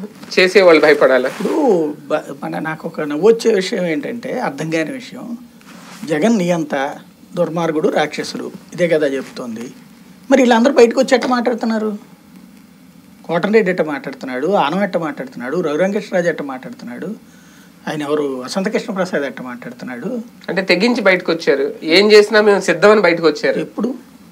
చేసేవాళ్ళు భయపడాలా ఇప్పుడు బ- మన నాకు ఒక నవ్వొచ్చే విషయం ఏంటంటే అర్థం కాని విషయం జగన్ నియంత దుర్మార్గుడు రాక్షసుడు ఇదే కదా చెప్తోంది మరి వీళ్ళందరూ బయటకు వచ్చి ఎట్ట మాట్లాడుతున్నారు కోటరెడ్డి ఎట్ట మాట్లాడుతున్నాడు ఆనం ఎట్ట మాట్లాడుతున్నాడు రఘురంకృష్ణరాజు ఎట్ట మాట్లాడుతున్నాడు ఆయన ఎవరు వసంత కృష్ణ ప్రసాద్ ఎట్ట మాట్లాడుతున్నాడు అంటే తెగించి బయటకు వచ్చారు ఏం చేసినా మేము సిద్ధమని బయటకు వచ్చారు ఎప్పుడు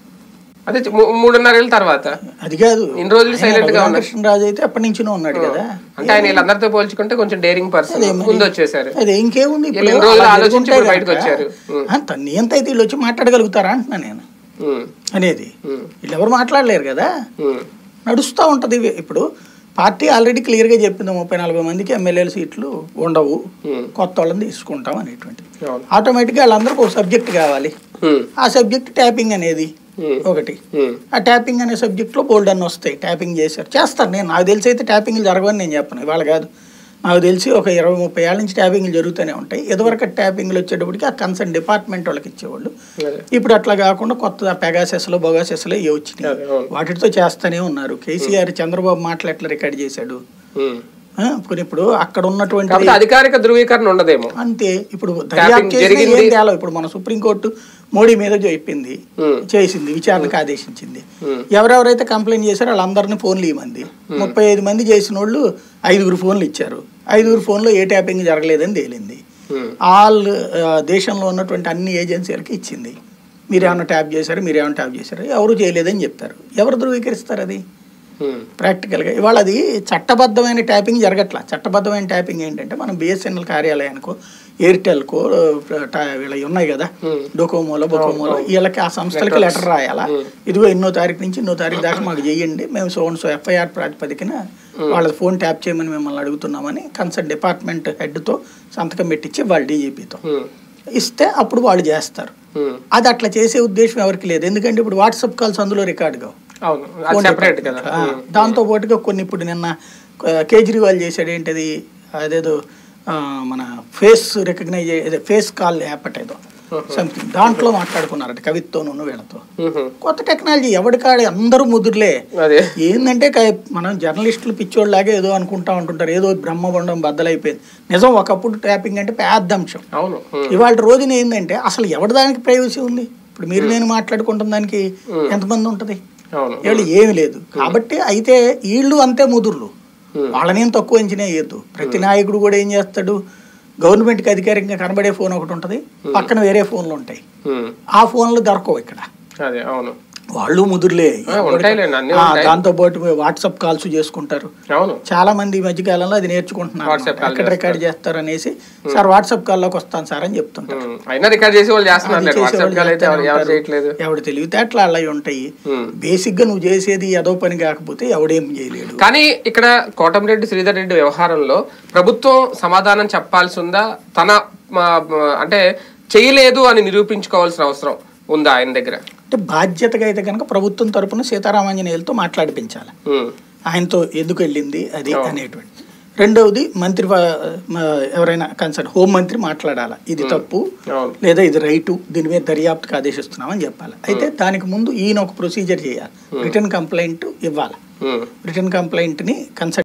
అదే మూ- మూడున్నరేళ్ళ తర్వాత అది కాదు ఇన్ని రోజులు silent గా ఉన్నారు. కృష్ణరాజు అయితే ఎప్పటి నుంచినో ఉన్నాడు కదా అంటే ఆయన వీళ్ళందరితో పోల్చుకుంటే కొంచెం డేరింగ్ పర్సన్ అదే మరి. ముందు వచ్చేసారు అదే ఇంకేముంది ఇప్పుడు వీళ్ళు ఇన్ని రోజులు అలా ఆలోచించి జరుగుంటే ఇప్పుడు బయటకు గనక, వచ్చారు. ఉం. ఆ, తను నియంత అయితే వీళ్ళు వచ్చి మాట్లాడగలుగుతారా అంటున్నా నేను ఉమ్, అనేది ఉమ్, వీళ్ళు ఎవరు మాట్లాడలేరు కదా ఉమ్, నడుస్తూ ఉంటుంది ఇవి. ఇప్పుడు పార్టీ ఆల్రెడీ క్లియర్గా చెప్పింది ముప్పై నలభై మందికి ఎమ్మెల్యేల సీట్లు ఉండవు ఉమ్, కొత్త వాళ్ళని తీసుకుంటాం అనేటువంటిది అవును. ఆటోమేటిక్గా వాళ్ళందరికీ ఒక సబ్జెక్ట్ కావాలి ఉమ్, ఆ సబ్జెక్ట్ ట్యాపింగ్ అనేది ఉమ్, ఒకటి ఉమ్, ఆ ట్యాపింగ్ అనే సబ్జెక్ట్లో బోల్డ్ అన్ని వస్తాయి ట్యాపింగ్ చేశారు చేస్తారు నేను నాకు తెలిసి అయితే ట్యాపింగ్లు జరగవని నేను చెప్పను ఇవాళ కాదు నాకు తెలిసి ఒక ఇరవై ముప్పై ఏళ్ళ నుంచి ట్యాపింగ్లు జరుగుతూనే ఉంటాయి ఇదివరకు ట్యాపింగ్లు వచ్చేటప్పటికి ఆ కన్సర్న్ డిపార్ట్మెంట్ వాళ్ళకి ఇచ్చేవాళ్ళు అదే. ఇప్పుడు అట్లా కాకుండా కొత్త పెగాసెస్లో బొగాసెస్లో ఏ వచ్చినాయి అదే, అవును. వాటితో చేస్తూనే ఉన్నారు కేసీఆర్ చంద్రబాబు మాటలు ఎట్లా రికార్డ్ చేశాడు ఉమ్. ఆ, పోనీ ఇప్పుడు అక్కడ ఉన్నటువంటి కాబట్టి అధికారిక ధృవీకరణ ఉండదేమో అంతే ఇప్పుడు దర్యాప్తు చేసినా జరిగింది. ఏం తేలా ఇప్పుడు మన సుప్రీంకోర్టు మోడీ మీద చెప్పింది ఉమ్, చేసింది విచారణకు ఆదేశించింది ఉమ్, ఎవరెవరైతే కంప్లైంట్ చేశారో వాళ్ళందరినీ ఫోన్లు ఇవ్వమంది ముప్పై ఐదు మంది చేసిన వాళ్ళు ఐదుగురు ఫోన్లు ఇచ్చారు ఐదుగురు ఫోన్లో ఏ ట్యాపింగ్ జరగలేదని తేలింది ఉమ్, ఆల్ ఆ, దేశంలో ఉన్నటువంటి అన్ని ఏజెన్సీలకి ఇచ్చింది మీరేమన్నా ట్యాప్ చేశారు మీరేమన్నా ట్యాప్ చేశారు ఎవరు చేయలేదని చెప్తారు ఎవరు ధృవీకరిస్తారు అది ఉమ్, ప్రాక్టికల్గా ఇవాళ అది చట్టబద్ధమైన ట్యాపింగ్ జరగట్లా చట్టబద్ధమైన ట్యాపింగ్ ఏంటంటే మనం బిఎస్ఎన్ఎల్ కార్యాలయానికో ఎయిర్టెల్కో టా- వీళ్ళవి ఉన్నాయి కదా Hmm. డొకోమోలో బొకోమోలో వీళ్ళకి ఆ సంస్థలకి లెటర్ రాయాలా ఇదిగో ఎన్నో తారీఖు నుంచి ఎన్నో తారీఖు దాకా మాకు చేయండి మేము సో సో ఎఫ్ఐఆర్ ప్రాతిపదికన వాళ్ళ ఫోన్ ట్యాప్ చేయమని మిమ్మల్ని అడుగుతున్నామని కన్సర్న్ డిపార్ట్మెంట్ హెడ్తో సంతకం పెట్టించి వాళ్ళ డీజీపీతో ఉమ్, ఇస్తే అప్పుడు వాళ్ళు చేస్తారు ఉమ్. అది అట్లా చేసే ఉద్దేశం ఎవరికి లేదు ఎందుకంటే ఇప్పుడు వాట్సాప్ కాల్స్ అందులో రికార్డ్ కావు అవును అది సెపరేట్ కదా ఆ, దాంతో పాటుగా కొన్ని ఇప్పుడు నిన్న ఆ, కేజ్రీవాల్ చేశాడు ఏంటది అదేదో ఆ, మన ఫేస్ రికగ్నైజ్ అదే ఫేస్ కాల్ యాప్ అట ఏదో సంథింగ్ దాంట్లో మాట్లాడుకున్నారట కవిత్తోను వీళ్ళతో ఉహుం. కొత్త టెక్నాలజీ ఎవరికాడే అందరూ ముదురులే అదే ఏంటంటే క- మనం జర్నలిస్టులు పిచ్చోళ్ళలాగే ఏదో అనుకుంటా ఉంటుంటారు ఏదో బ్రహ్మబండం బద్దలైపోయింది నిజం ఒకప్పుడు ట్యాపింగ్ అంటే పెద్ద అంశం అవును ఉమ్, ఇవాళ రోజున ఏంటంటే అసలు ఎవరి దానికి ప్రైవసీ ఉంది ఇప్పుడు మీరు నేను మాట్లాడుకుంటున్న దానికి ఎంతమంది ఉంటుంది అవును వీళ్ళు ఏమి లేదు కాబట్టి అయితే వీళ్ళు అంతే ముదుర్లు Hmm. వాళ్ళనేం తక్కువ అంచనా వేయద్దు ప్రతి నాయకుడు కూడా ఏం చేస్తాడు గవర్నమెంట్కి అధికారికంగా కనబడే ఫోన్ ఒకటి ఉంటుంది పక్కన వేరే ఫోన్లు ఉంటాయి ఉమ్, ఆ ఫోన్లు దొరకవు ఇక్కడ అదే అవును వాళ్ళు ముదురులే ఆ, ఉంటాయిలేండి, అన్నీ ఆ, ఉంటాయి. దాంతో పాటు వాట్సాప్ కాల్స్ చేసుకుంటారు అవును చాలా మంది ఈ మధ్య కాలంలో అది నేర్చుకుంటున్నారు WhatsApp call ఎక్కడ రికార్డ్ చేస్తారు అనేసి సార్ వాట్సాప్ కాల్లోకి వస్తాను సార్ అని చెప్తుంటారు ఉమ్, అయినా రికార్డ్ చేసి వాళ్ళు చేస్తున్నారు అది వాట్సాప్ చేసేవాళ్ళు కాల్ అయితే ఎవరు ఎవరు చేస్తూనే చేయట్లేదు ఉంటారు. ఎవడు తెలివితేటలు అలా ఉంటాయి ఉమ్. బేసిక్ గా నువ్వు చేసేది ఏదో పని కాకపోతే ఎవడేం చేయలేడు కానీ ఇక్కడ కోటమిరెడ్డి శ్రీధర్ రెడ్డి వ్యవహారంలో ప్రభుత్వం సమాధానం చెప్పాల్సి ఉందా తన మా, మా, అంటే చేయలేదు అని నిరూపించుకోవాల్సిన అవసరం ఉందా ఆయన దగ్గర అంటే బాధ్యతగా అయితే కనుక ప్రభుత్వం తరపున సీతారామాంజనేయులతో మాట్లాడిపించాలి ఉమ్, ఆయనతో ఎందుకు వెళ్ళింది అది అనేటువంటి రెండవది మంత్రి వా- మ- ఎవరైనా కన్సర్న్ హోం మంత్రి మాట్లాడాలా ఇది తప్పు అవును లేదా ఇది రైటు దీని మీద దర్యాప్తుకు ఆదేశిస్తున్నామని చెప్పాలి అయితే దానికి ముందు ఈయన ఒక ప్రొసీజర్ చేయాలి రిటర్న్ కంప్లైంట్ ఇవ్వాలి ఉమ్. Return కంప్లైంట్ని consult